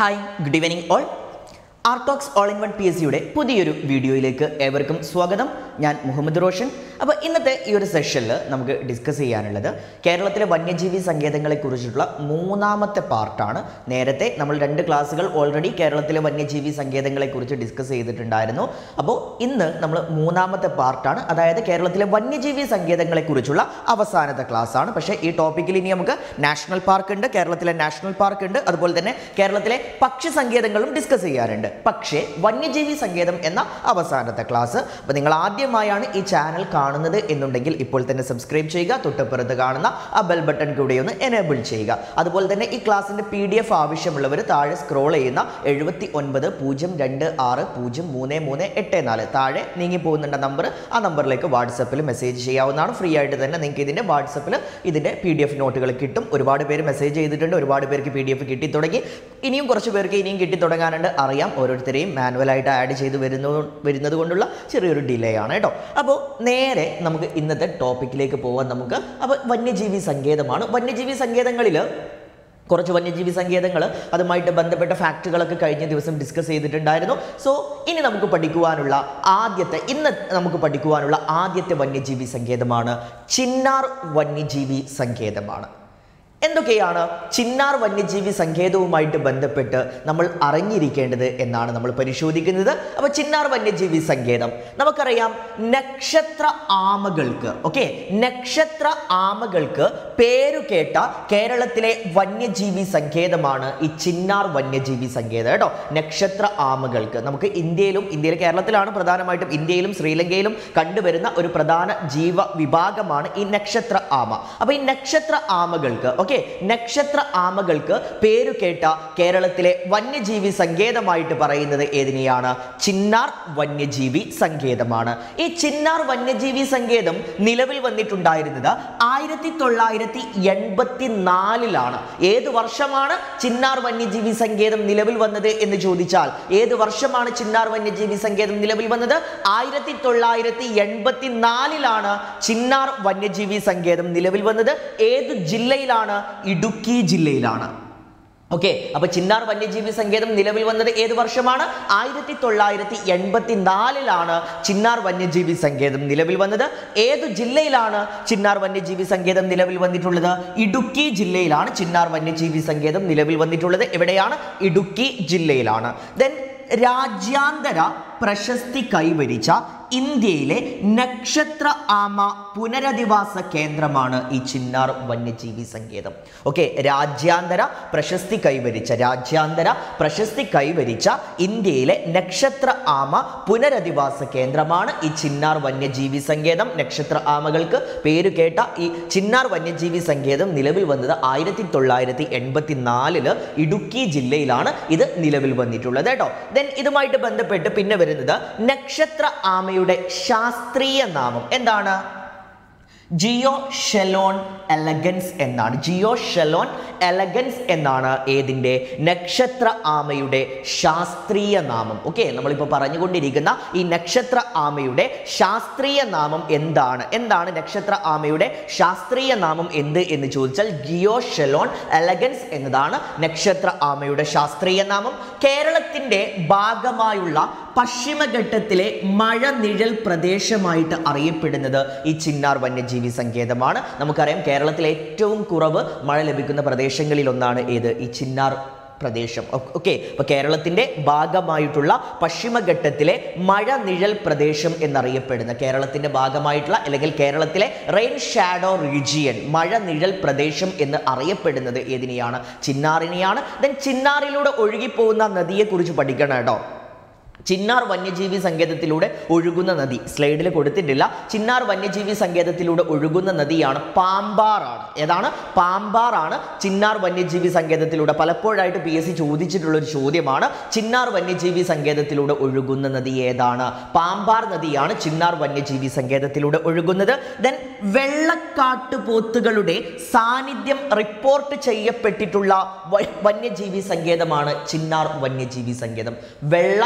hi good evening all ആർട്ടോക്സ് all in one P S സിയുടെ പുതിയൊരു വീഡിയോയിലേക്ക് ഏവർക്കും സ്വാഗതം ഞാൻ മുഹമ്മദ് റോഷൻ അപ്പോൾ ഇന്നത്തെ ഈ ഒരു സെഷനിൽ നമുക്ക് ഡിസ്കസ് ചെയ്യാനുള്ളത് കേരളത്തിലെ വന്യജീവി സങ്കേതങ്ങളെക്കുറിച്ചിട്ടുള്ള മൂന്നാമത്തെ പാർട്ടാണ് നേരത്തെ നമ്മൾ രണ്ട് ക്ലാസ്സുകൾ ഓൾറെഡി കേരളത്തിലെ വന്യജീവി സങ്കേതങ്ങളെക്കുറിച്ച് ഡിസ്കസ് ചെയ്തിട്ടുണ്ടായിരുന്നു അപ്പോൾ ഇന്ന് നമ്മൾ മൂന്നാമത്തെ പാർട്ടാണ് അതായത് കേരളത്തിലെ വന്യജീവി സങ്കേതങ്ങളെക്കുറിച്ചുള്ള അവസാനത്തെ ക്ലാസ് ആണ് പക്ഷേ ഈ ടോപ്പിക്കിൽ ഇനി നമുക്ക് നാഷണൽ പാർക്ക് ഉണ്ട് കേരളത്തിലെ നാഷണൽ പാർക്ക് ഉണ്ട് അതുപോലെ തന്നെ കേരളത്തിലെ പക്ഷി സങ്കേതങ്ങളും ഡിസ്കസ് ചെയ്യാറുണ്ട് പക്ഷേ വന്യജീവി സങ്കേതം എന്ന അവസാനത്തെ ക്ലാസ് അപ്പോൾ നിങ്ങൾ ആദ്യമായാണ് ഈ ചാനൽ കാണുന്നത് എന്നുണ്ടെങ്കിൽ ഇപ്പോൾ തന്നെ സബ്സ്ക്രൈബ് ചെയ്യുക തൊട്ടപ്പുറത്ത് കാണുന്ന ആ ബെൽ ബട്ടൺ കൂടി ഒന്ന് എനേബിൾ ചെയ്യുക അതുപോലെ തന്നെ ഈ ക്ലാസ്സിൻ്റെ പി ഡി എഫ് ആവശ്യമുള്ളവർ താഴെ സ്ക്രോൾ ചെയ്യുന്ന എഴുപത്തി ഒൻപത് പൂജ്യം രണ്ട് ആറ് പൂജ്യം മൂന്ന് മൂന്ന് എട്ട് നാല് താഴെ നീങ്ങി പോകുന്നുണ്ട നമ്പർ ആ നമ്പറിലേക്ക് വാട്സപ്പിൽ മെസ്സേജ് ചെയ്യാവുന്നതാണ് ഫ്രീ ആയിട്ട് തന്നെ നിങ്ങൾക്ക് ഇതിൻ്റെ വാട്സപ്പിൽ ഇതിൻ്റെ പി ഡി എഫ് നോട്ടുകൾ കിട്ടും ഒരുപാട് പേര് മെസ്സേജ് ചെയ്തിട്ടുണ്ട് ഒരുപാട് പേർക്ക് പി ഡി എഫ് കിട്ടി തുടങ്ങി ഇനിയും കുറച്ച് പേർക്ക് ഇനിയും കിട്ടി തുടങ്ങാനുണ്ട് അറിയാം ഓരോരുത്തരെയും മാനുവലായിട്ട് ആഡ് ചെയ്ത് വരുന്നു വരുന്നത് കൊണ്ടുള്ള ചെറിയൊരു ഡിലേ ആണ് കേട്ടോ അപ്പോൾ നേരെ നമുക്ക് ഇന്നത്തെ ടോപ്പിക്കിലേക്ക് പോകാൻ നമുക്ക് അപ്പോൾ വന്യജീവി സങ്കേതമാണ് വന്യജീവി സങ്കേതങ്ങളിൽ കുറച്ച് വന്യജീവി സങ്കേതങ്ങൾ അതുമായിട്ട് ബന്ധപ്പെട്ട ഫാക്റ്റുകളൊക്കെ കഴിഞ്ഞ ദിവസം ഡിസ്കസ് ചെയ്തിട്ടുണ്ടായിരുന്നു സോ ഇനി നമുക്ക് പഠിക്കുവാനുള്ള ആദ്യത്തെ ഇന്ന് നമുക്ക് പഠിക്കുവാനുള്ള ആദ്യത്തെ വന്യജീവി സങ്കേതമാണ് ചിന്നാർ വന്യജീവി സങ്കേതമാണ് എന്തൊക്കെയാണ് ചിന്നാർ വന്യജീവി സങ്കേതവുമായിട്ട് ബന്ധപ്പെട്ട് നമ്മൾ അറിഞ്ഞിരിക്കേണ്ടത് എന്നാണ് നമ്മൾ പരിശോധിക്കുന്നത് അപ്പോൾ ചിന്നാർ വന്യജീവി സങ്കേതം നമുക്കറിയാം നക്ഷത്ര ആമകൾക്ക് ഓക്കെ നക്ഷത്ര ആമകൾക്ക് പേരുകേട്ട കേരളത്തിലെ വന്യജീവി സങ്കേതമാണ് ഈ ചിന്നാർ വന്യജീവി സങ്കേതം കേട്ടോ നക്ഷത്ര ആമകൾക്ക് നമുക്ക് ഇന്ത്യയിലും ഇന്ത്യയിലെ കേരളത്തിലാണ് പ്രധാനമായിട്ടും ഇന്ത്യയിലും ശ്രീലങ്കയിലും കണ്ടുവരുന്ന ഒരു പ്രധാന ജീവ വിഭാഗമാണ് ഈ നക്ഷത്ര ആമ അപ്പോൾ ഈ നക്ഷത്ര ആമകൾക്ക് ഓക്കെ നക്ഷത്ര ആമകൾക്ക് പേരുകേട്ട കേരളത്തിലെ വന്യജീവി സങ്കേതമായിട്ട് പറയുന്നത് ഏതിനെയാണ് ചിന്നാർ വന്യജീവി സങ്കേതമാണ് ഈ ചിന്നാർ വന്യജീവി സങ്കേതം നിലവിൽ വന്നിട്ടുണ്ടായിരുന്നത് ആയിരത്തി തൊള്ളായിരത്തി എൺപത്തി നാലിലാണ് ഏത് വർഷമാണ് ചിന്നാർ വന്യജീവി സങ്കേതം നിലവിൽ വന്നത് എന്ന് ചോദിച്ചാൽ ഏത് വർഷമാണ് ചിന്നാർ വന്യജീവി സങ്കേതം നിലവിൽ വന്നത് ആയിരത്തി തൊള്ളായിരത്തി എൺപത്തി നാലിലാണ് ചിന്നാർ വന്യജീവി സങ്കേതം നിലവിൽ വന്നത് ഏത് ജില്ലയിലാണ് ഇടുക്കി ജില്ലയിലാണ് ഓക്കെ അപ്പൊ ചിന്നാർ വന്യജീവി സങ്കേതം നിലവിൽ വന്നത് ഏത് വർഷമാണ് ആയിരത്തി തൊള്ളായിരത്തി എൺപത്തി നാലിലാണ് ചിന്നാർ വന്യജീവി സങ്കേതം നിലവിൽ വന്നത് ഏതു ജില്ലയിലാണ് ചിന്നാർ വന്യജീവി സങ്കേതം നിലവിൽ വന്നിട്ടുള്ളത് ഇടുക്കി ജില്ലയിലാണ് ചിന്നാർ വന്യജീവി സങ്കേതം നിലവിൽ വന്നിട്ടുള്ളത് എവിടെയാണ് ഇടുക്കി ജില്ലയിലാണ് ദെൻ രാജ്യാന്തര പ്രശസ്തി കൈവരിച്ച ഇന്ത്യയിലെ നക്ഷത്ര ആമ പുനരധിവാസ കേന്ദ്രമാണ് ഈ ചിന്നാർ വന്യജീവി സങ്കേതം ഓക്കെ രാജ്യാന്തര പ്രശസ്തി കൈവരിച്ച രാജ്യാന്തര പ്രശസ്തി കൈവരിച്ച ഇന്ത്യയിലെ നക്ഷത്ര ആമ പുനരധിവാസ കേന്ദ്രമാണ് ഈ ചിന്നാർ വന്യജീവി സങ്കേതം നക്ഷത്ര ആമകൾക്ക് പേര് കേട്ട ഈ ചിന്നാർ വന്യജീവി സങ്കേതം നിലവിൽ വന്നത് ആയിരത്തി തൊള്ളായിരത്തി എൺപത്തി നാലില് ഇടുക്കി ജില്ലയിലാണ് ഇത് നിലവിൽ വന്നിട്ടുള്ളത് കേട്ടോ ദെൻ ഇതുമായിട്ട് ബന്ധപ്പെട്ട് പിന്നെ വരുന്നത് നക്ഷത്ര ആമയുടെ ശാസ്ത്രീയ നാമം എന്താണ് ജിയോ ഷെലോൺ എലഗൻസ് എന്നാണ് ജിയോ ഷെലോൺ എലഗൻസ് എന്നാണ് ഏതിൻ്റെ നക്ഷത്ര ആമയുടെ ശാസ്ത്രീയ നാമം ഓക്കെ നമ്മളിപ്പോൾ പറഞ്ഞുകൊണ്ടിരിക്കുന്ന ഈ നക്ഷത്ര ആമയുടെ ശാസ്ത്രീയ നാമം എന്താണ് എന്താണ് നക്ഷത്ര ആമയുടെ ശാസ്ത്രീയ നാമം എന്ത് എന്ന് ചോദിച്ചാൽ ജിയോ ഷെലോൺ എലഗൻസ് എന്നതാണ് നക്ഷത്ര ആമയുടെ ശാസ്ത്രീയ നാമം കേരളത്തിൻ്റെ ഭാഗമായുള്ള പശ്ചിമഘട്ടത്തിലെ മഴ നിഴൽ പ്രദേശമായിട്ട് അറിയപ്പെടുന്നത് ഈ ചിന്നാർ വന്യജീവി സങ്കേതമാണ് നമുക്കറിയാം കേരളത്തിലെ ഏറ്റവും കുറവ് മഴ ലഭിക്കുന്ന പ്രദേശങ്ങളിൽ ഒന്നാണ് ഏത് ഈ ചിന്നാർ പ്രദേശം ഓക്കെ അപ്പോൾ കേരളത്തിൻ്റെ ഭാഗമായിട്ടുള്ള പശ്ചിമഘട്ടത്തിലെ മഴ നിഴൽ പ്രദേശം എന്നറിയപ്പെടുന്ന കേരളത്തിൻ്റെ ഭാഗമായിട്ടുള്ള അല്ലെങ്കിൽ കേരളത്തിലെ റെയിൻ ഷാഡോ റീജിയൻ മഴ നിഴൽ പ്രദേശം എന്ന് അറിയപ്പെടുന്നത് ഏതിനെയാണ് ചിന്നാറിനെയാണ് ദെൻ ചിന്നാറിലൂടെ ഒഴുകിപ്പോകുന്ന നദിയെക്കുറിച്ച് പഠിക്കണം കേട്ടോ ചിന്നാർ വന്യജീവി സങ്കേതത്തിലൂടെ ഒഴുകുന്ന നദി സ്ലൈഡിൽ കൊടുത്തിട്ടില്ല ചിന്നാർ വന്യജീവി സങ്കേതത്തിലൂടെ ഒഴുകുന്ന നദിയാണ് പാമ്പാറാണ് ഏതാണ് പാമ്പാറാണ് ചിന്നാർ വന്യജീവി സങ്കേതത്തിലൂടെ പലപ്പോഴായിട്ട് പി എസ് സി ചോദിച്ചിട്ടുള്ള ഒരു ചോദ്യമാണ് ചിന്നാർ വന്യജീവി സങ്കേതത്തിലൂടെ ഒഴുകുന്ന നദി ഏതാണ് പാമ്പാർ നദിയാണ് ചിന്നാർ വന്യജീവി സങ്കേതത്തിലൂടെ ഒഴുകുന്നത് ദെൻ വെള്ളക്കാട്ടുപോത്തുകളുടെ സാന്നിധ്യം റിപ്പോർട്ട് ചെയ്യപ്പെട്ടിട്ടുള്ള വ- വന്യജീവി സങ്കേതമാണ് ചിന്നാർ വന്യജീവി സങ്കേതം വെള്ളക്കാട്ട്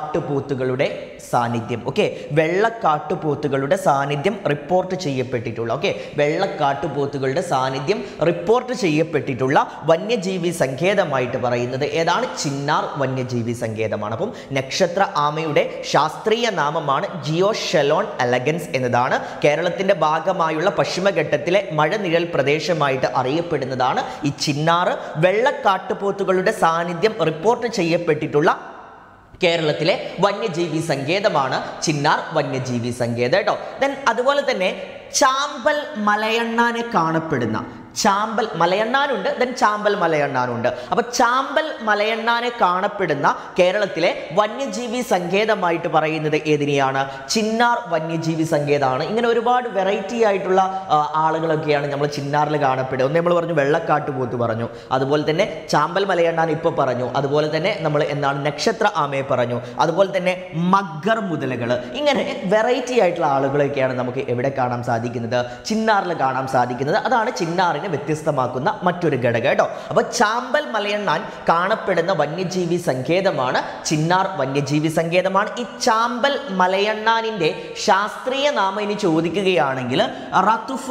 വെള്ളക്കാട്ടുപോത്തുകളുടെ സാന്നിധ്യം ഓക്കെ വെള്ളക്കാട്ടുപോത്തുകളുടെ സാന്നിധ്യം റിപ്പോർട്ട് ചെയ്യപ്പെട്ടിട്ടുള്ള ഓക്കെ വെള്ളക്കാട്ടുപോത്തുകളുടെ സാന്നിധ്യം റിപ്പോർട്ട് ചെയ്യപ്പെട്ടിട്ടുള്ള വന്യജീവി സങ്കേതമായിട്ട് പറയുന്നത് ഏതാണ് ചിന്നാർ വന്യജീവി സങ്കേതമാണ് അപ്പം നക്ഷത്ര ആമയുടെ ശാസ്ത്രീയ നാമമാണ് ജിയോഷെലോൺ എലഗൻസ് എന്നതാണ് കേരളത്തിന്റെ ഭാഗമായുള്ള പശ്ചിമഘട്ടത്തിലെ മഴനിഴൽ പ്രദേശമായിട്ട് അറിയപ്പെടുന്നതാണ് ഈ ചിന്നാറ് വെള്ളക്കാട്ടുപോത്തുകളുടെ സാന്നിധ്യം റിപ്പോർട്ട് ചെയ്യപ്പെട്ടിട്ടുള്ള കേരളത്തിലെ വന്യജീവി സങ്കേതമാണ് ചിന്നാർ വന്യജീവി സങ്കേതം കേട്ടോ ദെൻ അതുപോലെ തന്നെ ചാമ്പൽ മലയണ്ണാനെ കാണപ്പെടുന്ന ചാമ്പൽ മലയണ്ണാനുണ്ട് ദെൻ ചാമ്പൽ മലയണ്ണാനുണ്ട് അപ്പൊ ചാമ്പൽ മലയണ്ണാനെ കാണപ്പെടുന്ന കേരളത്തിലെ വന്യജീവി സങ്കേതമായിട്ട് പറയുന്നത് ഏതിനെയാണ് ചിന്നാർ വന്യജീവി സങ്കേതമാണ് ഇങ്ങനെ ഒരുപാട് വെറൈറ്റി ആയിട്ടുള്ള ആ, ആളുകളൊക്കെയാണ് നമ്മൾ ചിന്നാറിൽ കാണപ്പെടുക ഒന്ന് നമ്മൾ പറഞ്ഞു വെള്ളക്കാട്ടുപോത്ത് പറഞ്ഞു അതുപോലെ തന്നെ ചാമ്പൽ മലയണ്ണാൻ ഇപ്പൊ പറഞ്ഞു അതുപോലെ തന്നെ നമ്മൾ എന്താണ് നക്ഷത്ര ആമയെ പറഞ്ഞു അതുപോലെ തന്നെ മഗ്ഗർ മുതലകൾ ഇങ്ങനെ വെറൈറ്റി ആയിട്ടുള്ള ആളുകളൊക്കെയാണ് നമുക്ക് എവിടെ കാണാൻ സാധിക്കുന്നത് ചിന്നാറിൽ കാണാൻ സാധിക്കുന്നത് അതാണ് ചിന്നാറിനെ വ്യത്യസ്തമാക്കുന്ന മറ്റൊരു ഘടകം കേട്ടോ അപ്പൊ ചാമ്പൽ മലയണ്ണാൻ കാണപ്പെടുന്ന വന്യജീവി സങ്കേതമാണ് ചിന്നാർ വന്യജീവി സങ്കേതമാണ് ഈ ചാമ്പൽ മലയണ്ണാനിന്റെ ശാസ്ത്രീയ നാമം ഇനി ചോദിക്കുകയാണെങ്കിൽ റത്തുഫ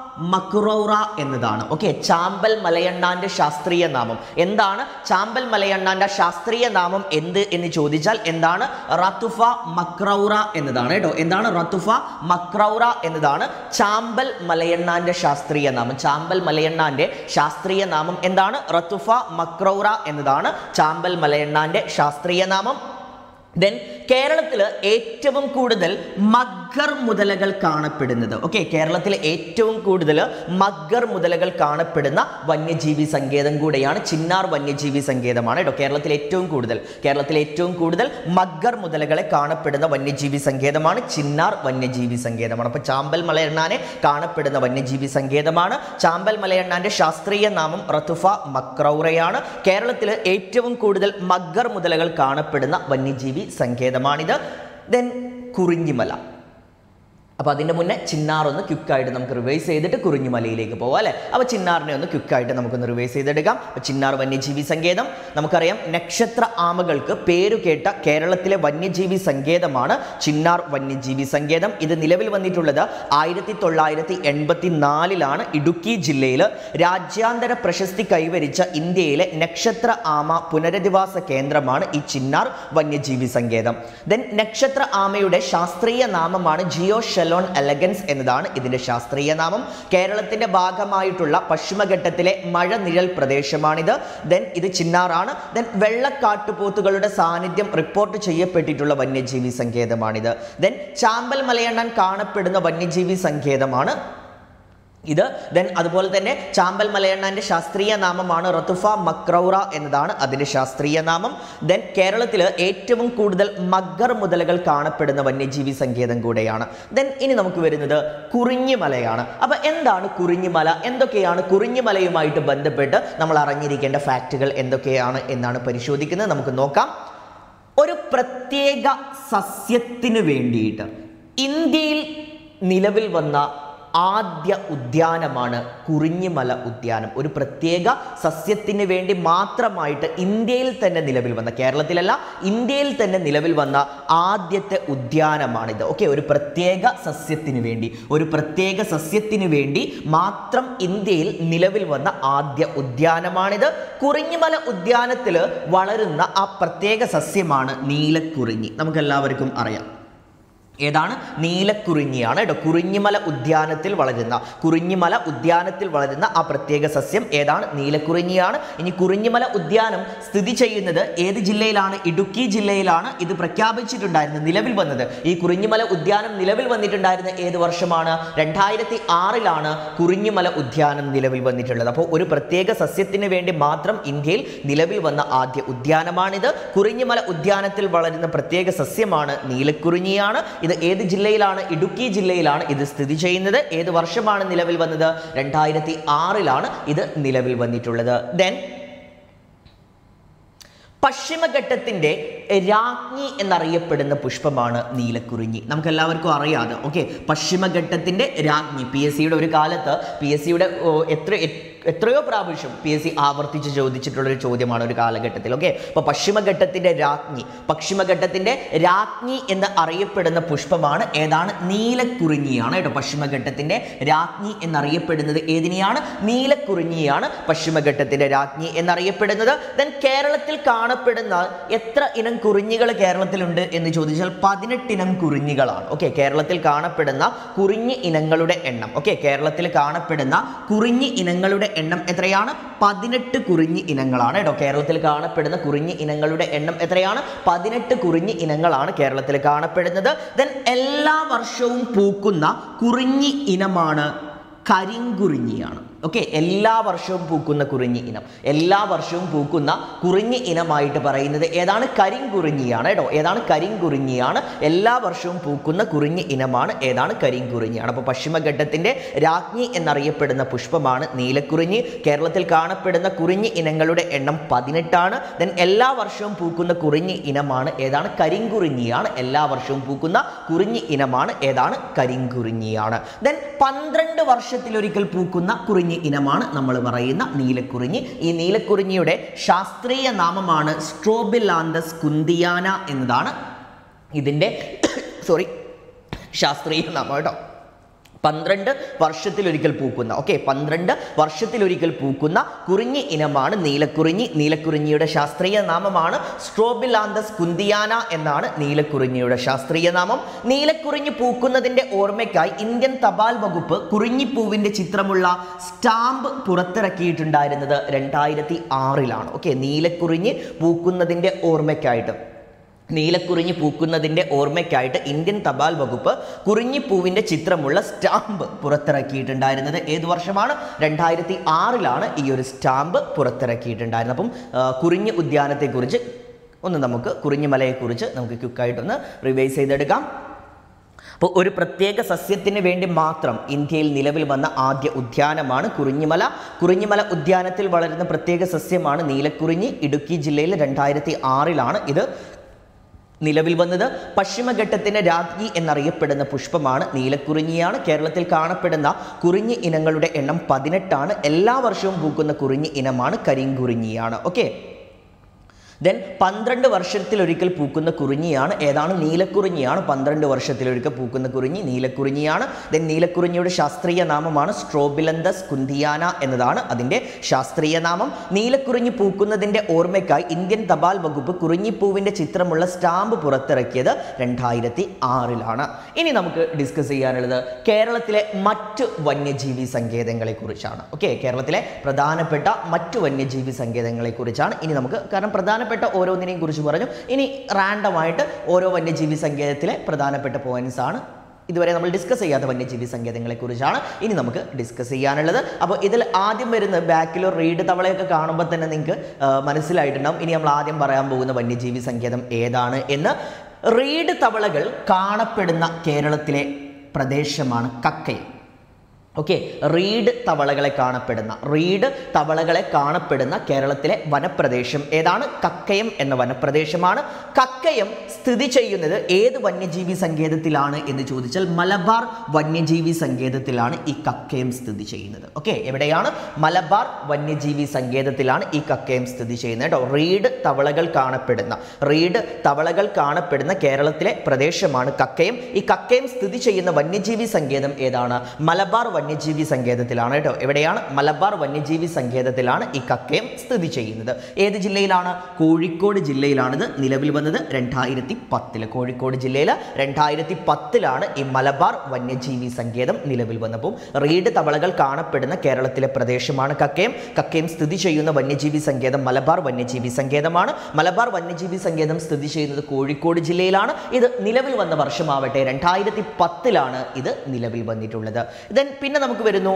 മക്രൗറ എന്നതാണ് ഓക്കെ ചാമ്പൽ മലയണ്ണാന്റെ ശാസ്ത്രീയ നാമം എന്താണ് ചാമ്പൽ മലയണ്ണാന്റെ ശാസ്ത്രീയ നാമം എന്ത് എന്ന് ചോദിച്ചാൽ എന്താണ് റത്തുഫ മക്രൗറ എന്നതാണ് കേട്ടോ എന്താണ് റത്തുഫ മക്രൗറ എന്നതാണ് ചാമ്പൽ മലയണ്ണാന്റെ ശാസ്ത്രീയ നാമം ചാമ്പൽ മലയണ്ണാന്റെ ശാസ്ത്രീയ നാമം എന്താണ് റത്തുഫ മക്രൗറ എന്നതാണ് ചാമ്പൽ മലയണ്ണാന്റെ ശാസ്ത്രീയ നാമം ദെൻ കേരളത്തിൽ ഏറ്റവും കൂടുതൽ മഗ്ഗർ മുതലകൾ കാണപ്പെടുന്നത് ഓക്കെ കേരളത്തിൽ ഏറ്റവും കൂടുതൽ മഗ്ഗർ മുതലകൾ കാണപ്പെടുന്ന വന്യജീവി സങ്കേതം കൂടെയാണ് ചിന്നാർ വന്യജീവി സങ്കേതമാണ് കേട്ടോ കേരളത്തിൽ ഏറ്റവും കൂടുതൽ കേരളത്തിൽ ഏറ്റവും കൂടുതൽ മഗ്ഗർ മുതലകളെ കാണപ്പെടുന്ന വന്യജീവി സങ്കേതമാണ് ചിന്നാർ വന്യജീവി സങ്കേതമാണ് അപ്പോൾ ചാമ്പൽ മലയണ്ണാനെ കാണപ്പെടുന്ന വന്യജീവി സങ്കേതമാണ് ചാമ്പൽ മലയണ്ണാന്റെ ശാസ്ത്രീയ നാമം റത്തുഫ മക്രൗറയാണ് കേരളത്തിൽ ഏറ്റവും കൂടുതൽ മഗ്ഗർ മുതലകൾ കാണപ്പെടുന്ന വന്യജീവി സങ്കേതമാണിത് ദെൻ കുറിഞ്ഞിമല അപ്പോൾ അതിൻ്റെ മുന്നേ ചിന്നാർ ഒന്ന് ക്വിക്കായിട്ട് നമുക്ക് റിവേഴ്സ് ചെയ്തിട്ട് കുറിഞ്ഞുമലയിലേക്ക് പോവാം അല്ലേ അപ്പോൾ ചിന്നാറിനെ ഒന്ന് ക്വിക്കായിട്ട് നമുക്കൊന്ന് റിവേഴ്സ് ചെയ്തെടുക്കാം അപ്പോൾ ചിന്നാർ വന്യജീവി സങ്കേതം നമുക്കറിയാം നക്ഷത്ര ആമകൾക്ക് പേരു കേട്ട കേരളത്തിലെ വന്യജീവി സങ്കേതമാണ് ചിന്നാർ വന്യജീവി സങ്കേതം ഇത് നിലവിൽ വന്നിട്ടുള്ളത് ആയിരത്തി തൊള്ളായിരത്തി എൺപത്തി നാലിലാണ് ഇടുക്കി ജില്ലയിൽ രാജ്യാന്തര പ്രശസ്തി കൈവരിച്ച ഇന്ത്യയിലെ നക്ഷത്ര ആമ പുനരധിവാസ കേന്ദ്രമാണ് ഈ ചിന്നാർ വന്യജീവി സങ്കേതം ദെൻ നക്ഷത്ര ആമയുടെ ശാസ്ത്രീയ നാമമാണ് ജിയോ ഷെലോൺ എലഗൻസ് എന്നതാണ് ഇതിന്റെ ശാസ്ത്രീയ നാമം കേരളത്തിന്റെ ഭാഗമായിട്ടുള്ള പശ്ചിമഘട്ടത്തിലെ മഴ നിഴൽ പ്രദേശമാണിത് ദെൻ ഇത് ചിന്നാറാണ് ദെൻ വെള്ളക്കാട്ടുപോത്തുകളുടെ സാന്നിധ്യം റിപ്പോർട്ട് ചെയ്യപ്പെട്ടിട്ടുള്ള വന്യജീവി സങ്കേതമാണിത് ദെൻ ചാമ്പൽ മലയണ്ണൻ കാണപ്പെടുന്ന വന്യജീവി സങ്കേതമാണ് ഇത് ദെൻ അതുപോലെ തന്നെ ചാമ്പൽ മലയണ്ണാന്റെ ശാസ്ത്രീയ നാമമാണ് റത്തുഫ മക്രൗറ എന്നതാണ് അതിന്റെ ശാസ്ത്രീയ നാമം ദെൻ കേരളത്തിൽ ഏറ്റവും കൂടുതൽ മഗ്ഗർ മുതലകൾ കാണപ്പെടുന്ന വന്യജീവി സങ്കേതം കൂടെയാണ് ദെൻ ഇനി നമുക്ക് വരുന്നത് കുറിഞ്ഞിമലയാണ് അപ്പൊ എന്താണ് കുറിഞ്ഞിമല എന്തൊക്കെയാണ് കുറിഞ്ഞിമലയുമായിട്ട് ബന്ധപ്പെട്ട് നമ്മൾ അറിഞ്ഞിരിക്കേണ്ട ഫാക്റ്റുകൾ എന്തൊക്കെയാണ് എന്നാണ് പരിശോധിക്കുന്നത് നമുക്ക് നോക്കാം ഒരു പ്രത്യേക സസ്യത്തിന് വേണ്ടിയിട്ട് ഇന്ത്യയിൽ നിലവിൽ വന്ന ആദ്യ ഉദ്യാനമാണ് കുറിഞ്ഞിമല ഉദ്യാനം ഒരു പ്രത്യേക സസ്യത്തിന് വേണ്ടി മാത്രമായിട്ട് ഇന്ത്യയിൽ തന്നെ നിലവിൽ വന്ന കേരളത്തിലല്ല ഇന്ത്യയിൽ തന്നെ നിലവിൽ വന്ന ആദ്യത്തെ ഉദ്യാനമാണിത് ഓക്കെ ഒരു പ്രത്യേക സസ്യത്തിന് വേണ്ടി ഒരു പ്രത്യേക സസ്യത്തിന് വേണ്ടി മാത്രം ഇന്ത്യയിൽ നിലവിൽ വന്ന ആദ്യ ഉദ്യാനമാണിത് കുറിഞ്ഞിമല ഉദ്യാനത്തിൽ വളരുന്ന ആ പ്രത്യേക സസ്യമാണ് നീലക്കുറിഞ്ഞി നമുക്കെല്ലാവർക്കും അറിയാം ഏതാണ് നീലക്കുറിഞ്ഞിയാണ് കേട്ടോ കുറിഞ്ഞിമല ഉദ്യാനത്തിൽ വളരുന്ന കുറിഞ്ഞിമല ഉദ്യാനത്തിൽ വളരുന്ന ആ പ്രത്യേക സസ്യം ഏതാണ് നീലക്കുറിഞ്ഞിയാണ് ഇനി കുറിഞ്ഞിമല ഉദ്യാനം സ്ഥിതി ചെയ്യുന്നത് ഏത് ജില്ലയിലാണ് ഇടുക്കി ജില്ലയിലാണ് ഇത് പ്രഖ്യാപിച്ചിട്ടുണ്ടായിരുന്നത് നിലവിൽ വന്നത് ഈ കുറിഞ്ഞിമല ഉദ്യാനം നിലവിൽ വന്നിട്ടുണ്ടായിരുന്ന ഏത് വർഷമാണ് രണ്ടായിരത്തി ആറിലാണ് കുറിഞ്ഞിമല ഉദ്യാനം നിലവിൽ വന്നിട്ടുള്ളത് അപ്പോൾ ഒരു പ്രത്യേക സസ്യത്തിന് വേണ്ടി മാത്രം ഇന്ത്യയിൽ നിലവിൽ വന്ന ആദ്യ ഉദ്യാനമാണിത് കുറിഞ്ഞിമല ഉദ്യാനത്തിൽ വളരുന്ന പ്രത്യേക സസ്യമാണ് നീലക്കുറിഞ്ഞിയാണ് ഇത് ഏത് ജില്ലയിലാണ് ഇടുക്കി ജില്ലയിലാണ് ഇത് സ്ഥിതി ചെയ്യുന്നത് ഏത് വർഷമാണ് നിലവിൽ വന്നത് രണ്ടായിരത്തി ആറിലാണ് ഇത് നിലവിൽ വന്നിട്ടുള്ളത് ദെൻ പശ്ചിമഘട്ടത്തിന്റെ രാജ്ഞി എന്നറിയപ്പെടുന്ന പുഷ്പമാണ് നീലക്കുറിഞ്ഞി നമുക്ക് എല്ലാവർക്കും അറിയാതെ ഓക്കെ പശ്ചിമഘട്ടത്തിന്റെ രാജ്ഞി പി എസ് സിയുടെ ഒരു കാലത്ത് പി എസ് സിയുടെ എത്ര എത്രയോ പ്രാവശ്യം പി എസ് സി ആവർത്തിച്ച് ചോദിച്ചിട്ടുള്ള ഒരു ചോദ്യമാണ് ഒരു കാലഘട്ടത്തിൽ ഓക്കെ അപ്പോൾ പശ്ചിമഘട്ടത്തിന്റെ രാജ്ഞി പശ്ചിമഘട്ടത്തിന്റെ രാജ്ഞി എന്ന് അറിയപ്പെടുന്ന പുഷ്പമാണ് ഏതാണ് നീലക്കുറിഞ്ഞിയാണ് കേട്ടോ പശ്ചിമഘട്ടത്തിന്റെ രാജ്ഞി എന്നറിയപ്പെടുന്നത് ഏതിനെയാണ് നീലക്കുറിഞ്ഞിയാണ് പശ്ചിമഘട്ടത്തിന്റെ രാജ്ഞി എന്നറിയപ്പെടുന്നത് ദെൻ കേരളത്തിൽ കാണപ്പെടുന്ന എത്ര ഇനം കുറിഞ്ഞികൾ കേരളത്തിലുണ്ട് എന്ന് ചോദിച്ചാൽ പതിനെട്ട് ഇനം കുറിഞ്ഞികളാണ് ഓക്കെ കേരളത്തിൽ കാണപ്പെടുന്ന കുറിഞ്ഞി ഇനങ്ങളുടെ എണ്ണം ഓക്കെ കേരളത്തിൽ കാണപ്പെടുന്ന കുറിഞ്ഞി ഇനങ്ങളുടെ എണ്ണം എത്രയാണ് പതിനെട്ട് കുറിഞ്ഞി ഇനങ്ങളാണ് കേട്ടോ കേരളത്തിൽ കാണപ്പെടുന്ന കുറിഞ്ഞി ഇനങ്ങളുടെ എണ്ണം എത്രയാണ് പതിനെട്ട് കുറിഞ്ഞി ഇനങ്ങളാണ് കേരളത്തിൽ കാണപ്പെടുന്നത് ദെൻ എല്ലാ വർഷവും പൂക്കുന്ന കുറിഞ്ഞി ഇനമാണ് കരിങ്കുറിഞ്ഞിയാണ് ഓക്കെ എല്ലാ വർഷവും പൂക്കുന്ന കുറിഞ്ഞി ഇനം എല്ലാ വർഷവും പൂക്കുന്ന കുറിഞ്ഞി ഇനമായിട്ട് പറയുന്നത് ഏതാണ് കരിങ്കുറിഞ്ഞിയാണ് കേട്ടോ ഏതാണ് കരിങ്കുറിഞ്ഞിയാണ് എല്ലാ വർഷവും പൂക്കുന്ന കുറിഞ്ഞി ഇനമാണ് ഏതാണ് കരിങ്കുറിഞ്ഞിയാണ് അപ്പോൾ പശ്ചിമഘട്ടത്തിന്റെ രാജ്ഞി എന്നറിയപ്പെടുന്ന പുഷ്പമാണ് നീലക്കുറിഞ്ഞി കേരളത്തിൽ കാണപ്പെടുന്ന കുറിഞ്ഞി ഇനങ്ങളുടെ എണ്ണം പതിനെട്ടാണ് ദെൻ എല്ലാ വർഷവും പൂക്കുന്ന കുറിഞ്ഞി ഇനമാണ് ഏതാണ് കരിങ്കുറിഞ്ഞിയാണ് എല്ലാ വർഷവും പൂക്കുന്ന കുറിഞ്ഞി ഇനമാണ് ഏതാണ് കരിങ്കുറിഞ്ഞിയാണ് ദെൻ പന്ത്രണ്ട് വർഷത്തിലൊരിക്കൽ പൂക്കുന്ന കുറിഞ്ഞി ഇനമാണ് നമ്മൾ പറയുന്ന നീലക്കുറിഞ്ഞി ഈ നീലക്കുറിഞ്ഞിയുടെ ശാസ്ത്രീയ നാമമാണ് സ്ട്രോബിലാന്തസ് കുന്തിയാന എന്നതാണ് ഇതിൻ്റെ സോറി ശാസ്ത്രീയ നാമം കേട്ടോ പന്ത്രണ്ട് വർഷത്തിലൊരിക്കൽ പൂക്കുന്ന ഓക്കെ പന്ത്രണ്ട് വർഷത്തിലൊരിക്കൽ പൂക്കുന്ന കുറിഞ്ഞി ഇനമാണ് നീലക്കുറിഞ്ഞി നീലക്കുറിഞ്ഞിയുടെ ശാസ്ത്രീയ നാമമാണ് സ്ട്രോബിലാന്തസ് കുന്തിയാന എന്നാണ് നീലക്കുറിഞ്ഞിയുടെ ശാസ്ത്രീയ നാമം നീലക്കുറിഞ്ഞി പൂക്കുന്നതിന്റെ ഓർമ്മയ്ക്കായി ഇന്ത്യൻ തപാൽ വകുപ്പ് കുറിഞ്ഞിപ്പൂവിന്റെ ചിത്രമുള്ള സ്റ്റാമ്പ് പുറത്തിറക്കിയിട്ടുണ്ടായിരുന്നത് രണ്ടായിരത്തി ആറിലാണ് ഓക്കെ നീലക്കുറിഞ്ഞി പൂക്കുന്നതിന്റെ ഓർമ്മയ്ക്കായിട്ട് നീലക്കുറിഞ്ഞി പൂക്കുന്നതിൻ്റെ ഓർമ്മയ്ക്കായിട്ട് ഇന്ത്യൻ തപാൽ വകുപ്പ് കുറിഞ്ഞിപ്പൂവിൻ്റെ ചിത്രമുള്ള സ്റ്റാമ്പ് പുറത്തിറക്കിയിട്ടുണ്ടായിരുന്നത് ഏത് വർഷമാണ് രണ്ടായിരത്തി ആറിലാണ് ഈ ഒരു സ്റ്റാമ്പ് പുറത്തിറക്കിയിട്ടുണ്ടായിരുന്നത് അപ്പം ആ, കുറിഞ്ഞി ഉദ്യാനത്തെക്കുറിച്ച് ഒന്ന് നമുക്ക് കുറിഞ്ഞിമലയെക്കുറിച്ച് നമുക്ക് ക്വിക്കായിട്ടൊന്ന് റിവൈസ് ചെയ്തെടുക്കാം അപ്പോൾ ഒരു പ്രത്യേക സസ്യത്തിന് വേണ്ടി മാത്രം ഇന്ത്യയിൽ നിലവിൽ വന്ന ആദ്യ ഉദ്യാനമാണ് കുറിഞ്ഞിമല കുറിഞ്ഞിമല ഉദ്യാനത്തിൽ വളരുന്ന പ്രത്യേക സസ്യമാണ് നീലക്കുറിഞ്ഞി ഇടുക്കി ജില്ലയിൽ രണ്ടായിരത്തി ആറിലാണ് ഇത് നിലവിൽ വന്നത് പശ്ചിമഘട്ടത്തിന്റെ രാജ്ഞി എന്നറിയപ്പെടുന്ന പുഷ്പമാണ് നീലക്കുറിഞ്ഞിയാണ് കേരളത്തിൽ കാണപ്പെടുന്ന കുറിഞ്ഞി ഇനങ്ങളുടെ എണ്ണം പതിനെട്ടാണ് എല്ലാ വർഷവും പൂക്കുന്ന കുറിഞ്ഞി ഇനമാണ് കരിങ്കുറിഞ്ഞിയാണ് ഓക്കെ ദെൻ പന്ത്രണ്ട് വർഷത്തിലൊരിക്കൽ പൂക്കുന്ന കുറിഞ്ഞിയാണ് ഏതാണ് നീലക്കുറിഞ്ഞിയാണ് പന്ത്രണ്ട് വർഷത്തിലൊരിക്കൽ പൂക്കുന്ന കുറിഞ്ഞി നീലക്കുറിഞ്ഞിയാണ് ദെൻ നീലക്കുറിഞ്ഞിയുടെ ശാസ്ത്രീയ നാമമാണ് സ്ട്രോബിലന്തസ് കുന്തിയാന എന്നതാണ് അതിൻ്റെ ശാസ്ത്രീയ നാമം നീലക്കുറിഞ്ഞി പൂക്കുന്നതിൻ്റെ ഓർമ്മയ്ക്കായി ഇന്ത്യൻ തപാൽ വകുപ്പ് കുറിഞ്ഞിപ്പൂവിൻ്റെ ചിത്രമുള്ള സ്റ്റാമ്പ് പുറത്തിറക്കിയത് രണ്ടായിരത്തി ആറിലാണ് ഇനി നമുക്ക് ഡിസ്കസ് ചെയ്യാനുള്ളത് കേരളത്തിലെ മറ്റ് വന്യജീവി സങ്കേതങ്ങളെ കുറിച്ചാണ് ഓക്കെ കേരളത്തിലെ പ്രധാനപ്പെട്ട മറ്റു വന്യജീവി സങ്കേതങ്ങളെ കുറിച്ചാണ് ഇനി നമുക്ക് കാരണം പ്രധാനപ്പെട്ട ഓരോന്നിനെയും കുറിച്ച് പറഞ്ഞു ഇനി റാൻഡമായിട്ട് ഓരോ വന്യജീവി സങ്കേതത്തിലെ പ്രധാനപ്പെട്ട പോയിന്റ്സ് ആണ് ഇതുവരെ നമ്മൾ ഡിസ്കസ് ചെയ്യാത്ത വന്യജീവി സങ്കേതങ്ങളെ കുറിച്ചാണ് ഇനി നമുക്ക് ഡിസ്കസ് ചെയ്യാനുള്ളത് അപ്പോൾ ഇതിൽ ആദ്യം വരുന്ന ബാക്കിലോ റീഡ് തവളയൊക്കെ കാണുമ്പോൾ തന്നെ നിങ്ങൾക്ക് ആ, മനസ്സിലായിട്ടുണ്ടാവും ഇനി നമ്മൾ ആദ്യം പറയാൻ പോകുന്ന വന്യജീവി സങ്കേതം ഏതാണ് എന്ന് റീഡ് തവളകൾ കാണപ്പെടുന്ന കേരളത്തിലെ പ്രദേശമാണ് കക്കയം ഓക്കെ റീഡ് തവളകളെ കാണപ്പെടുന്ന റീഡ് തവളകളെ കാണപ്പെടുന്ന കേരളത്തിലെ വനപ്രദേശം ഏതാണ് കക്കയം എന്ന വനപ്രദേശമാണ് കക്കയം സ്ഥിതി ചെയ്യുന്നത് ഏത് വന്യജീവി സങ്കേതത്തിലാണ് എന്ന് ചോദിച്ചാൽ മലബാർ വന്യജീവി സങ്കേതത്തിലാണ് ഈ കക്കയം സ്ഥിതി ചെയ്യുന്നത് ഓക്കെ എവിടെയാണ് മലബാർ വന്യജീവി സങ്കേതത്തിലാണ് ഈ കക്കയം സ്ഥിതി ചെയ്യുന്നത് കേട്ടോ റീഡ് തവളകൾ കാണപ്പെടുന്ന റീഡ് തവളകൾ കാണപ്പെടുന്ന കേരളത്തിലെ പ്രദേശമാണ് കക്കയം ഈ കക്കയം സ്ഥിതി ചെയ്യുന്ന വന്യജീവി സങ്കേതം ഏതാണ് മലബാർ വന്യജീവി സങ്കേതത്തിലാണ് കേട്ടോ എവിടെയാണ് മലബാർ വന്യജീവി സങ്കേതത്തിലാണ് ഈ കക്കയം സ്ഥിതി ചെയ്യുന്നത് ഏത് ജില്ലയിലാണ് കോഴിക്കോട് ജില്ലയിലാണിത് നിലവിൽ വന്നത് രണ്ടായിരത്തി പത്തില് കോഴിക്കോട് ജില്ലയിൽ രണ്ടായിരത്തി പത്തിലാണ് ഈ മലബാർ വന്യജീവി സങ്കേതം നിലവിൽ വന്നപ്പോൾ റീഡ് തവളകൾ കാണപ്പെടുന്ന കേരളത്തിലെ പ്രദേശമാണ് കക്കയം കക്കയം സ്ഥിതി ചെയ്യുന്ന വന്യജീവി സങ്കേതം മലബാർ വന്യജീവി സങ്കേതമാണ് മലബാർ വന്യജീവി സങ്കേതം സ്ഥിതി ചെയ്യുന്നത് കോഴിക്കോട് ജില്ലയിലാണ് ഇത് നിലവിൽ വന്ന വർഷമാവട്ടെ രണ്ടായിരത്തി പത്തിലാണ് ഇത് നിലവിൽ വന്നിട്ടുള്ളത് ദെൻ പിന്നെ നമുക്ക് വരുന്നു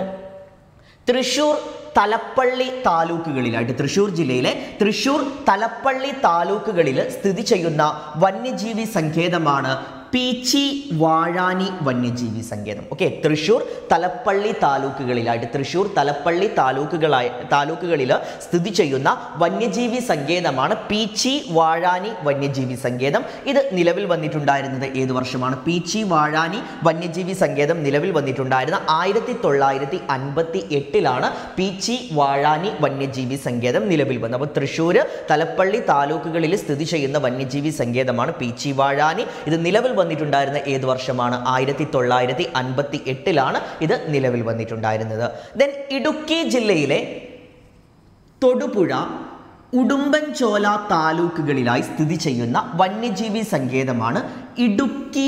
തൃശൂർ തലപ്പള്ളി താലൂക്കുകളിലായിട്ട് തൃശൂർ ജില്ലയിലെ തൃശൂർ തലപ്പള്ളി താലൂക്കുകളിൽ സ്ഥിതി ചെയ്യുന്ന വന്യജീവി സങ്കേതമാണ് പീച്ചി വാഴാനി വന്യജീവി സങ്കേതം ഓക്കെ തൃശ്ശൂർ തലപ്പള്ളി താലൂക്കുകളിലായിട്ട് തൃശ്ശൂർ തലപ്പള്ളി താലൂക്കുകളായ താലൂക്കുകളിൽ സ്ഥിതി ചെയ്യുന്ന വന്യജീവി സങ്കേതമാണ് പീച്ചി വാഴാനി വന്യജീവി സങ്കേതം ഇത് നിലവിൽ വന്നിട്ടുണ്ടായിരുന്നത് ഏത് വർഷമാണ് പീച്ചി വാഴാനി വന്യജീവി സങ്കേതം നിലവിൽ വന്നിട്ടുണ്ടായിരുന്ന ആയിരത്തി തൊള്ളായിരത്തി അൻപത്തി എട്ടിലാണ് പീച്ചി വാഴാനി വന്യജീവി സങ്കേതം നിലവിൽ വന്നത് അപ്പോൾ തൃശ്ശൂർ തലപ്പള്ളി താലൂക്കുകളിൽ സ്ഥിതി ചെയ്യുന്ന വന്യജീവി സങ്കേതമാണ് പീച്ചി വാഴാനി ഇത് നിലവിൽ വന്നിട്ടുണ്ടായിരുന്ന ഏത് വർഷമാണ് ആയിരത്തി തൊള്ളായിരത്തി അൻപത്തി എട്ടിലാണ് ഇത് നിലവിൽ വന്നിട്ടുണ്ടായിരുന്നത് ദെൻ ഇടുക്കി ജില്ലയിലെ തൊടുപുഴ ഉടുമ്പൻചോല താലൂക്കുകളിലായി സ്ഥിതി ചെയ്യുന്ന വന്യജീവി സങ്കേതമാണ് ഇടുക്കി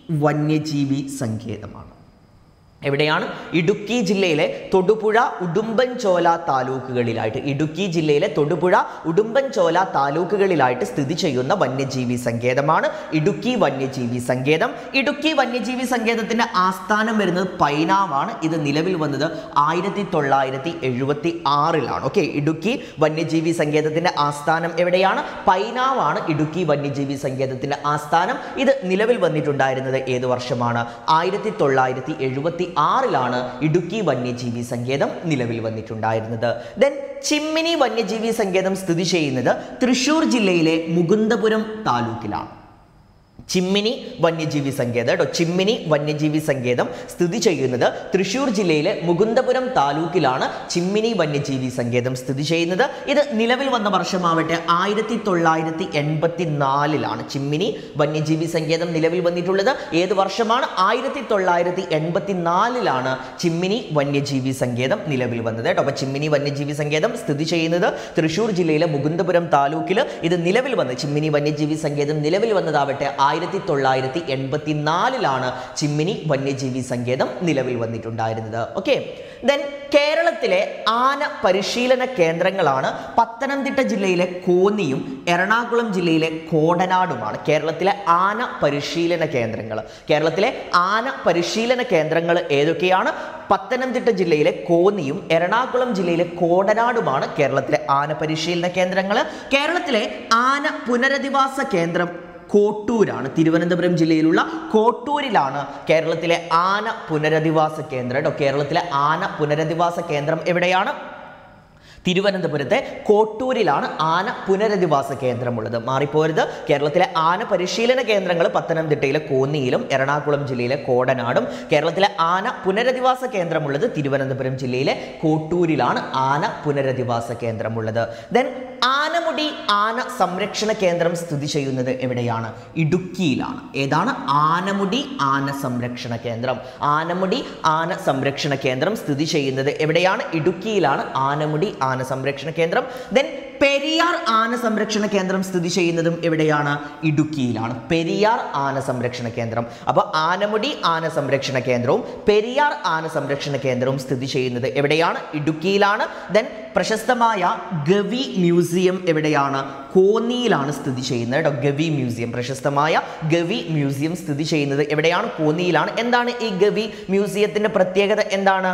വന്യജീവി സങ്കേതമാണ് എവിടെയാണ് ഇടുക്കി ജില്ലയിലെ തൊടുപുഴ ഉടുമ്പൻചോല താലൂക്കുകളിലായിട്ട് ഇടുക്കി ജില്ലയിലെ തൊടുപുഴ ഉടുമ്പൻചോല താലൂക്കുകളിലായിട്ട് സ്ഥിതി ചെയ്യുന്ന വന്യജീവി സങ്കേതമാണ് ഇടുക്കി വന്യജീവി സങ്കേതം ഇടുക്കി വന്യജീവി സങ്കേതത്തിന്റെ ആസ്ഥാനം വരുന്നത് പൈനാവാണ് ഇത് നിലവിൽ വന്നത് ആയിരത്തി തൊള്ളായിരത്തി എഴുപത്തി ആറിലാണ് ഓക്കെ ഇടുക്കി വന്യജീവി സങ്കേതത്തിന്റെ ആസ്ഥാനം എവിടെയാണ് പൈനാവാണ് ഇടുക്കി വന്യജീവി സങ്കേതത്തിന്റെ ആസ്ഥാനം ഇത് നിലവിൽ വന്നിട്ടുണ്ടായിരുന്നത് ഏത് വർഷമാണ് ആയിരത്തി തൊള്ളായിരത്തി എഴുപത്തി ആറിലാണ് ഇടുക്കി വന്യജീവി സങ്കേതം നിലവിൽ വന്നിട്ടുണ്ടായിരുന്നത് ദെൻ ചിമ്മിനി വന്യജീവി സങ്കേതം സ്ഥിതി ചെയ്യുന്നത് തൃശൂർ ജില്ലയിലെ മുകുന്ദപുരം താലൂക്കിലാണ് ചിമ്മിനി വന്യജീവി സങ്കേതം കേട്ടോ ചിമ്മിനി വന്യജീവി സങ്കേതം സ്ഥിതി ചെയ്യുന്നത് തൃശൂർ ജില്ലയിലെ മുകുന്ദപുരം താലൂക്കിലാണ് ചിമ്മിനി വന്യജീവി സങ്കേതം സ്ഥിതി ചെയ്യുന്നത് ഇത് നിലവിൽ വന്ന വർഷമാവട്ടെ ആയിരത്തി തൊള്ളായിരത്തി എൺപത്തി നാലിലാണ് ചിമ്മിനി വന്യജീവി സങ്കേതം നിലവിൽ വന്നിട്ടുള്ളത് ഏത് വർഷമാണ് ആയിരത്തി തൊള്ളായിരത്തി എൺപത്തി നാലിലാണ് ചിമ്മിനി വന്യജീവി സങ്കേതം നിലവിൽ വന്നത് കേട്ടോ അപ്പോൾ ചിമ്മിനി വന്യജീവി സങ്കേതം സ്ഥിതി ചെയ്യുന്നത് തൃശൂർ ജില്ലയിലെ മുകുന്ദപുരം താലൂക്കിൽ ഇത് നിലവിൽ വന്ന് ചിമ്മിനി വന്യജീവി സങ്കേതം നിലവിൽ വന്നതാവട്ടെ ആയിരത്തി തൊള്ളായിരത്തി എൺപത്തി നാലിലാണ് ചിമ്മിനി വന്യജീവി സങ്കേതം നിലവിൽ വന്നിട്ടുണ്ടായിരുന്നത് ഓക്കെ ദെൻ കേരളത്തിലെ ആന പരിശീലന കേന്ദ്രങ്ങളാണ് പത്തനംതിട്ട ജില്ലയിലെ കോന്നിയും എറണാകുളം ജില്ലയിലെ കോടനാടുമാണ് കേരളത്തിലെ ആന പരിശീലന കേന്ദ്രങ്ങൾ കേരളത്തിലെ ആന പരിശീലന കേന്ദ്രങ്ങൾ ഏതൊക്കെയാണ് പത്തനംതിട്ട ജില്ലയിലെ കോന്നിയും എറണാകുളം ജില്ലയിലെ കോടനാടുമാണ് കേരളത്തിലെ ആന പരിശീലന കേന്ദ്രങ്ങൾ കേരളത്തിലെ ആന പുനരധിവാസ കേന്ദ്രം കോട്ടൂരാണ് തിരുവനന്തപുരം ജില്ലയിലുള്ള കോട്ടൂരിലാണ് കേരളത്തിലെ ആന പുനരധിവാസ കേന്ദ്രം കേട്ടോ കേരളത്തിലെ ആന പുനരധിവാസ കേന്ദ്രം എവിടെയാണ് തിരുവനന്തപുരത്തെ കോട്ടൂരിലാണ് ആന പുനരധിവാസ കേന്ദ്രമുള്ളത് മാറിപ്പോരുത് കേരളത്തിലെ ആന പരിശീലന കേന്ദ്രങ്ങൾ പത്തനംതിട്ടയിലെ കോന്നിയിലും എറണാകുളം ജില്ലയിലെ കോടനാടും കേരളത്തിലെ ആന പുനരധിവാസ കേന്ദ്രമുള്ളത് തിരുവനന്തപുരം ജില്ലയിലെ കോട്ടൂരിലാണ് ആന പുനരധിവാസ കേന്ദ്രമുള്ളത് ദെൻ ആനമുടി ആന സംരക്ഷണ കേന്ദ്രം സ്ഥിതി ചെയ്യുന്നത് എവിടെയാണ് ഇടുക്കിയിലാണ് ഏതാണ് ആനമുടി ആന സംരക്ഷണ കേന്ദ്രം ആനമുടി ആന സംരക്ഷണ കേന്ദ്രം സ്ഥിതി ചെയ്യുന്നത് എവിടെയാണ് ഇടുക്കിയിലാണ് ആനമുടി ആന സംരക്ഷണ കേന്ദ്രം ദെൻ പെരിയാർ ആന സംരക്ഷണ കേന്ദ്രം സ്ഥിതി ചെയ്യുന്നതും എവിടെയാണ് ഇടുക്കിയിലാണ് പെരിയാർ ആന സംരക്ഷണ കേന്ദ്രം അപ്പോൾ ആനമുടി ആന സംരക്ഷണ കേന്ദ്രവും പെരിയാർ ആന സംരക്ഷണ കേന്ദ്രവും സ്ഥിതി ചെയ്യുന്നത് എവിടെയാണ് ഇടുക്കിയിലാണ് ദെൻ പ്രശസ്തമായ ഗവി മ്യൂസിയം എവിടെയാണ് കോന്നിയിലാണ് സ്ഥിതി ചെയ്യുന്നത് കേട്ടോ ഗവി മ്യൂസിയം പ്രശസ്തമായ ഗവി മ്യൂസിയം സ്ഥിതി ചെയ്യുന്നത് എവിടെയാണ് കോന്നിയിലാണ് എന്താണ് ഈ ഗവി മ്യൂസിയത്തിന്റെ പ്രത്യേകത എന്താണ്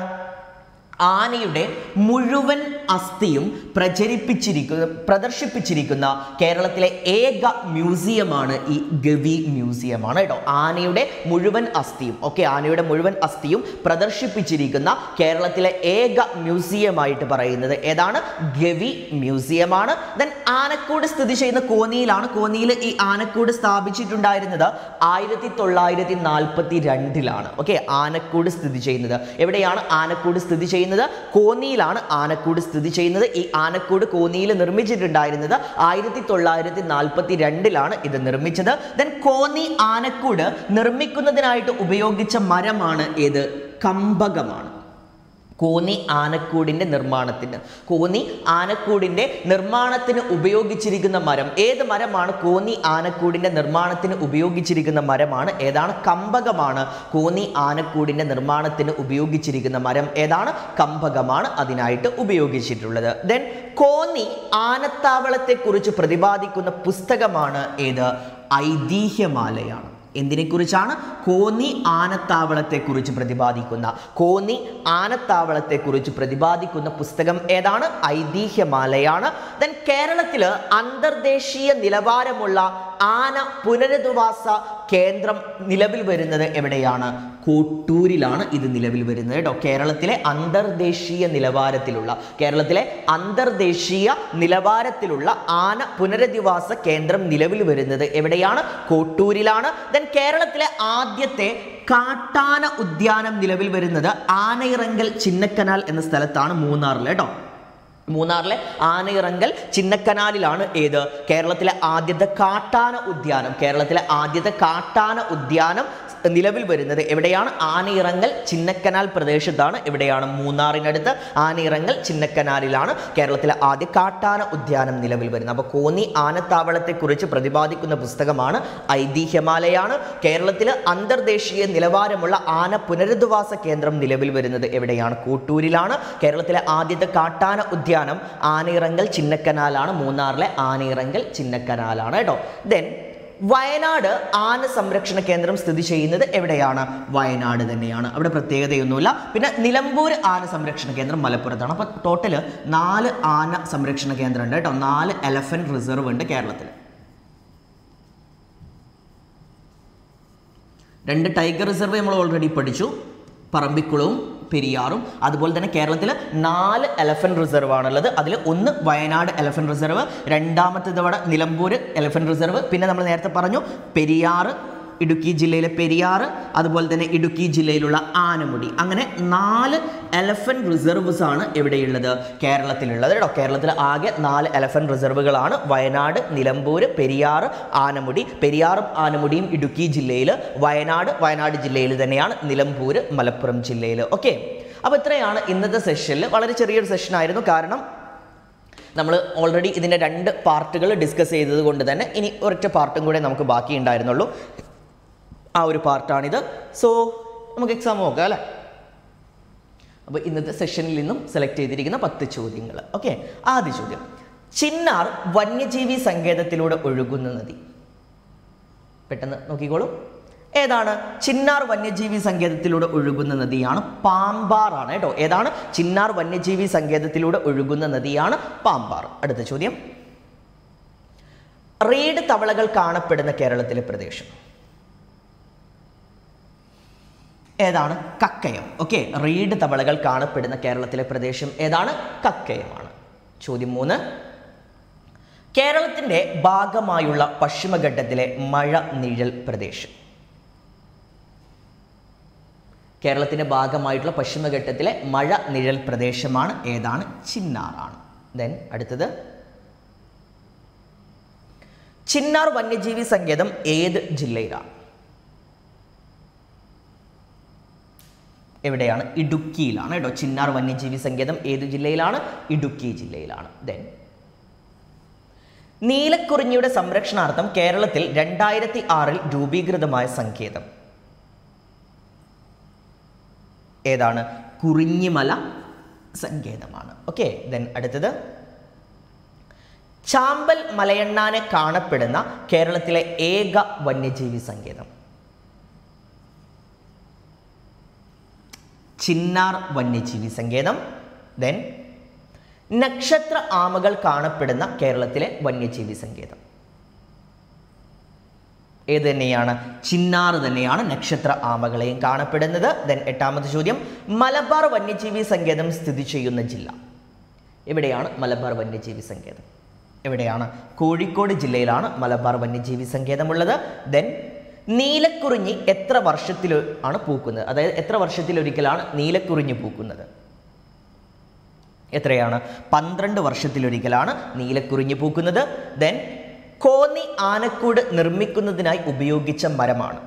ആനയുടെ മുഴുവൻ അസ്ഥിയും പ്രചരിപ്പിച്ചിരിക്കുന്ന പ്രദർശിപ്പിച്ചിരിക്കുന്ന കേരളത്തിലെ ഏക മ്യൂസിയമാണ് ഈ ഗവി മ്യൂസിയമാണ് കേട്ടോ ആനയുടെ മുഴുവൻ അസ്ഥിയും ഓക്കെ ആനയുടെ മുഴുവൻ അസ്ഥിയും പ്രദർശിപ്പിച്ചിരിക്കുന്ന കേരളത്തിലെ ഏക മ്യൂസിയമായിട്ട് പറയുന്നത് ഏതാണ് ഗവി മ്യൂസിയമാണ് ദെൻ ആനക്കൂട് സ്ഥിതി ചെയ്യുന്ന കോന്നിയിലാണ് കോന്നിയിൽ ഈ ആനക്കൂട് സ്ഥാപിച്ചിട്ടുണ്ടായിരുന്നത് ആയിരത്തി തൊള്ളായിരത്തി നാൽപ്പത്തി രണ്ടിലാണ് ഓക്കെ ആനക്കൂട് സ്ഥിതി ചെയ്യുന്നത് എവിടെയാണ് ആനക്കൂട് സ്ഥിതി ചെയ്യുന്നത് കോന്നിയിലാണ് ആനക്കൂട് സ്ഥിതി ചെയ്യുന്നത് ഈ ആനക്കൂട് കോന്നിയിൽ നിർമ്മിച്ചിട്ടുണ്ടായിരുന്നത് ആയിരത്തി തൊള്ളായിരത്തി നാൽപ്പത്തി രണ്ടിലാണ് ഇത് നിർമ്മിച്ചത് ദെൻ കോന്നി ആനക്കൂട് നിർമ്മിക്കുന്നതിനായിട്ട് ഉപയോഗിച്ച മരമാണ് ഏത് കമ്പകമാണ് കോന്നി ആനക്കൂടിൻ്റെ നിർമ്മാണത്തിന് കോന്നി ആനക്കൂടിൻ്റെ നിർമ്മാണത്തിന് ഉപയോഗിച്ചിരിക്കുന്ന മരം ഏത് മരമാണ് കോന്നി ആനക്കൂടിൻ്റെ നിർമ്മാണത്തിന് ഉപയോഗിച്ചിരിക്കുന്ന മരമാണ് ഏതാണ് കമ്പകമാണ് കോന്നി ആനക്കൂടിൻ്റെ നിർമ്മാണത്തിന് ഉപയോഗിച്ചിരിക്കുന്ന മരം ഏതാണ് കമ്പകമാണ് അതിനായിട്ട് ഉപയോഗിച്ചിട്ടുള്ളത് ദെൻ കോന്നി ആനത്താവളത്തെക്കുറിച്ച് പ്രതിപാദിക്കുന്ന പുസ്തകമാണ് ഏത് ഐതിഹ്യമാലയാണ് എന്തിനെക്കുറിച്ചാണ് കോന്നി ആനത്താവളത്തെക്കുറിച്ച് പ്രതിപാദിക്കുന്ന കോന്നി ആനത്താവളത്തെക്കുറിച്ച് പ്രതിപാദിക്കുന്ന പുസ്തകം ഏതാണ് ഐതിഹ്യമാലയാണ് ദെൻ കേരളത്തിൽ അന്തർദേശീയ നിലവാരമുള്ള ആന പുനരധിവാസ കേന്ദ്രം നിലവിൽ വരുന്നത് എവിടെയാണ് കോട്ടൂരിലാണ് ഇത് നിലവിൽ വരുന്നത് കേട്ടോ കേരളത്തിലെ അന്തർദേശീയ നിലവാരത്തിലുള്ള കേരളത്തിലെ അന്തർദേശീയ നിലവാരത്തിലുള്ള ആന പുനരധിവാസ കേന്ദ്രം നിലവിൽ വരുന്നത് എവിടെയാണ് കോട്ടൂരിലാണ് ദെൻ കേരളത്തിലെ ആദ്യത്തെ കാട്ടാന ഉദ്യാനം നിലവിൽ വരുന്നത് ആനയിറങ്കൽ ചിന്നക്കനാൽ എന്ന സ്ഥലത്താണ് മൂന്നാറിൽ കേട്ടോ മൂന്നാറിലെ ആനയിറങ്കൽ ചിന്നക്കനാലിലാണ് ഏത് കേരളത്തിലെ ആദ്യത്തെ കാട്ടാന ഉദ്യാനം കേരളത്തിലെ ആദ്യത്തെ കാട്ടാന ഉദ്യാനം നിലവിൽ വരുന്നത് എവിടെയാണ് ആനയിറങ്ങൽ ചിന്നക്കനാൽ പ്രദേശത്താണ് എവിടെയാണ് മൂന്നാറിനടുത്ത് ആനയിറങ്ങൽ ചിന്നക്കനാലിലാണ് കേരളത്തിലെ ആദ്യ കാട്ടാന ഉദ്യാനം നിലവിൽ വരുന്നത് അപ്പോൾ കോന്നി ആനത്താവളത്തെക്കുറിച്ച് പ്രതിപാദിക്കുന്ന പുസ്തകമാണ് ഐതിഹ്യമാലയാണ് കേരളത്തിൽ അന്തർദേശീയ നിലവാരമുള്ള ആന പുനരധിവാസ കേന്ദ്രം നിലവിൽ വരുന്നത് എവിടെയാണ് കോട്ടൂരിലാണ് കേരളത്തിലെ ആദ്യത്തെ കാട്ടാന ഉദ്യാനം ആനയിറങ്കൽ ചിന്നക്കനാലാണ് മൂന്നാറിലെ ആനയിറങ്കൽ ചിന്നക്കനാലാണ് കേട്ടോ ദെൻ വയനാട് ആന സംരക്ഷണ കേന്ദ്രം സ്ഥിതി ചെയ്യുന്നത് എവിടെയാണ് വയനാട് തന്നെയാണ് അവിടെ പ്രത്യേകതയൊന്നുമില്ല പിന്നെ നിലമ്പൂർ ആന സംരക്ഷണ കേന്ദ്രം മലപ്പുറത്താണ് അപ്പോൾ ടോട്ടല് നാല് ആന സംരക്ഷണ കേന്ദ്രം ഉണ്ട് കേട്ടോ നാല് എലഫന്റ് റിസർവ് ഉണ്ട് കേരളത്തിൽ രണ്ട് ടൈഗർ റിസർവ് നമ്മൾ ഓൾറെഡി പഠിച്ചു പറമ്പിക്കുളവും പെരിയാറും അതുപോലെ തന്നെ കേരളത്തിൽ നാല് എലഫന്റ് റിസർവ് ആണുള്ളത് അതിൽ ഒന്ന് വയനാട് എലഫന്റ് റിസർവ് രണ്ടാമത്തേത് അവിടെ നിലമ്പൂർ എലഫന്റ് റിസർവ് പിന്നെ നമ്മൾ നേരത്തെ പറഞ്ഞു പെരിയാറ് ഇടുക്കി ജില്ലയിലെ പെരിയാറ് അതുപോലെ തന്നെ ഇടുക്കി ജില്ലയിലുള്ള ആനമുടി അങ്ങനെ നാല് എലഫന്റ് റിസർവ്സ് ആണ് എവിടെയുള്ളത് കേരളത്തിലുള്ളത് കേട്ടോ കേരളത്തിൽ ആകെ നാല് എലഫന്റ് റിസർവുകളാണ് വയനാട് നിലമ്പൂർ പെരിയാറ് ആനമുടി പെരിയാറും ആനമുടിയും ഇടുക്കി ജില്ലയിൽ വയനാട് വയനാട് ജില്ലയിൽ തന്നെയാണ് നിലമ്പൂർ മലപ്പുറം ജില്ലയിൽ ഓക്കെ അപ്പോൾ ഇത്രയാണ് ഇന്നത്തെ സെഷനിൽ വളരെ ചെറിയൊരു സെഷൻ ആയിരുന്നു കാരണം നമ്മൾ ഓൾറെഡി ഇതിൻ്റെ രണ്ട് പാർട്ടുകൾ ഡിസ്കസ് ചെയ്തത് കൊണ്ട് തന്നെ ഇനി ഒരൊറ്റ പാർട്ടും കൂടെ നമുക്ക് ബാക്കി ഉണ്ടായിരുന്നുള്ളൂ ആ ഒരു പാർട്ടാണിത് സോ നമുക്ക് എക്സാം നോക്കാം അല്ലേ അപ്പോൾ ഇന്നത്തെ സെഷനിൽ നിന്നും സെലക്ട് ചെയ്തിരിക്കുന്ന പത്ത് ചോദ്യങ്ങൾ ഓക്കെ ആദ്യ ചോദ്യം ചിന്നാർ വന്യജീവി സങ്കേതത്തിലൂടെ ഒഴുകുന്ന നദി പെട്ടെന്ന് നോക്കിക്കോളൂ ഏതാണ് ചിന്നാർ വന്യജീവി സങ്കേതത്തിലൂടെ ഒഴുകുന്ന നദിയാണ് പാമ്പാറാണ് കേട്ടോ ഏതാണ് ചിന്നാർ വന്യജീവി സങ്കേതത്തിലൂടെ ഒഴുകുന്ന നദിയാണ് പാമ്പാർ അടുത്ത ചോദ്യം റീഡ് തവളകൾ കാണപ്പെടുന്ന കേരളത്തിലെ പ്രദേശം ഏതാണ് കക്കയം ഓക്കെ റീഡ് തവളകൾ കാണപ്പെടുന്ന കേരളത്തിലെ പ്രദേശം ഏതാണ് കക്കയമാണ് ചോദ്യം മൂന്ന് കേരളത്തിൻ്റെ ഭാഗമായുള്ള പശ്ചിമഘട്ടത്തിലെ മഴ നിഴൽ പ്രദേശം കേരളത്തിൻ്റെ ഭാഗമായിട്ടുള്ള പശ്ചിമഘട്ടത്തിലെ മഴ നിഴൽ പ്രദേശമാണ് ഏതാണ് ചിന്നാറാണ് ദെൻ അടുത്തത് ചിന്നാർ വന്യജീവി സങ്കേതം ഏത് ജില്ലയിലാണ് എവിടെയാണ് ഇടുക്കിയിലാണ് കേട്ടോ ചിന്നാർ വന്യജീവി സങ്കേതം ഏത് ജില്ലയിലാണ് ഇടുക്കി ജില്ലയിലാണ് ദെൻ നീലക്കുറിഞ്ഞിയുടെ സംരക്ഷണാർത്ഥം കേരളത്തിൽ രണ്ടായിരത്തി ആറിൽ രൂപീകൃതമായ സങ്കേതം ഏതാണ് കുറിഞ്ഞിമല സങ്കേതമാണ് ഓക്കെ ദെൻ അടുത്തത് ചാമ്പൽ മലയണ്ണാനെ കാണപ്പെടുന്ന കേരളത്തിലെ ഏക വന്യജീവി സങ്കേതം ചിന്നാർ വന്യജീവി സങ്കേതം ദെൻ നക്ഷത്ര ആമകൾ കാണപ്പെടുന്ന കേരളത്തിലെ വന്യജീവി സങ്കേതം ഏത് തന്നെയാണ് ചിന്നാർ തന്നെയാണ് നക്ഷത്ര ആമകളെയും കാണപ്പെടുന്നത് ദെൻ എട്ടാമത്തെ ചോദ്യം മലബാർ വന്യജീവി സങ്കേതം സ്ഥിതി ചെയ്യുന്ന ജില്ല എവിടെയാണ് മലബാർ വന്യജീവി സങ്കേതം എവിടെയാണ് കോഴിക്കോട് ജില്ലയിലാണ് മലബാർ വന്യജീവി സങ്കേതമുള്ളത് ദെൻ നീലക്കുറിഞ്ഞി എത്ര വർഷത്തിൽ ആണ് പൂക്കുന്നത് അതായത് എത്ര വർഷത്തിലൊരിക്കലാണ് നീലക്കുറിഞ്ഞി പൂക്കുന്നത് എത്രയാണ് പന്ത്രണ്ട് വർഷത്തിലൊരിക്കലാണ് നീലക്കുറിഞ്ഞി പൂക്കുന്നത് ദെൻ കോന്നി ആനക്കൂട് നിർമ്മിക്കുന്നതിനായി ഉപയോഗിച്ച മരമാണ്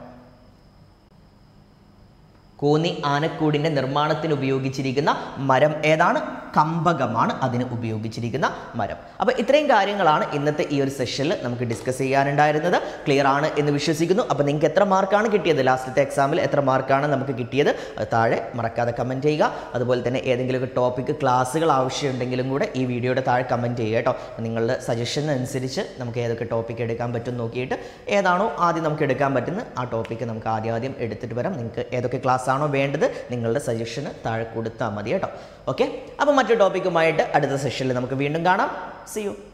കോന്നി ആനക്കൂടിൻ്റെ നിർമ്മാണത്തിന് ഉപയോഗിച്ചിരിക്കുന്ന മരം ഏതാണ് കമ്പകമാണ് അതിന് ഉപയോഗിച്ചിരിക്കുന്ന മരം അപ്പോൾ ഇത്രയും കാര്യങ്ങളാണ് ഇന്നത്തെ ഈ ഒരു സെഷനിൽ നമുക്ക് ഡിസ്കസ് ചെയ്യാനുണ്ടായിരുന്നത് ക്ലിയർ ആണ് എന്ന് വിശ്വസിക്കുന്നു അപ്പോൾ നിങ്ങൾക്ക് എത്ര മാർക്കാണ് കിട്ടിയത് ലാസ്റ്റത്തെ എക്സാമിൽ എത്ര മാർക്കാണ് നമുക്ക് കിട്ടിയത് അത് താഴെ മറക്കാതെ കമൻറ്റ് ചെയ്യുക അതുപോലെ തന്നെ ഏതെങ്കിലുമൊക്കെ ടോപ്പിക്ക് ക്ലാസ്സുകൾ ആവശ്യമുണ്ടെങ്കിലും കൂടെ ഈ വീഡിയോയുടെ താഴെ കമൻറ്റ് ചെയ്യുക കേട്ടോ നിങ്ങളുടെ സജഷൻ അനുസരിച്ച് നമുക്ക് ഏതൊക്കെ ടോപ്പിക്ക് എടുക്കാൻ പറ്റും നോക്കിയിട്ട് ഏതാണോ ആദ്യം നമുക്ക് എടുക്കാൻ പറ്റുന്നത് ആ ടോപ്പിക്ക് നമുക്ക് ആദ്യം ആദ്യം എടുത്തിട്ട് വരാം നിങ്ങൾക്ക് ഏതൊക്കെ ക്ലാസ് ആണോ വേണ്ടത് നിങ്ങളുടെ സജഷന് താഴെ കൊടുത്താൽ മതി കേട്ടോ ഓക്കെ അപ്പോൾ മറ്റൊരു ടോപ്പിക്കുമായിട്ട് അടുത്ത സെഷനിൽ നമുക്ക് വീണ്ടും കാണാം സി യു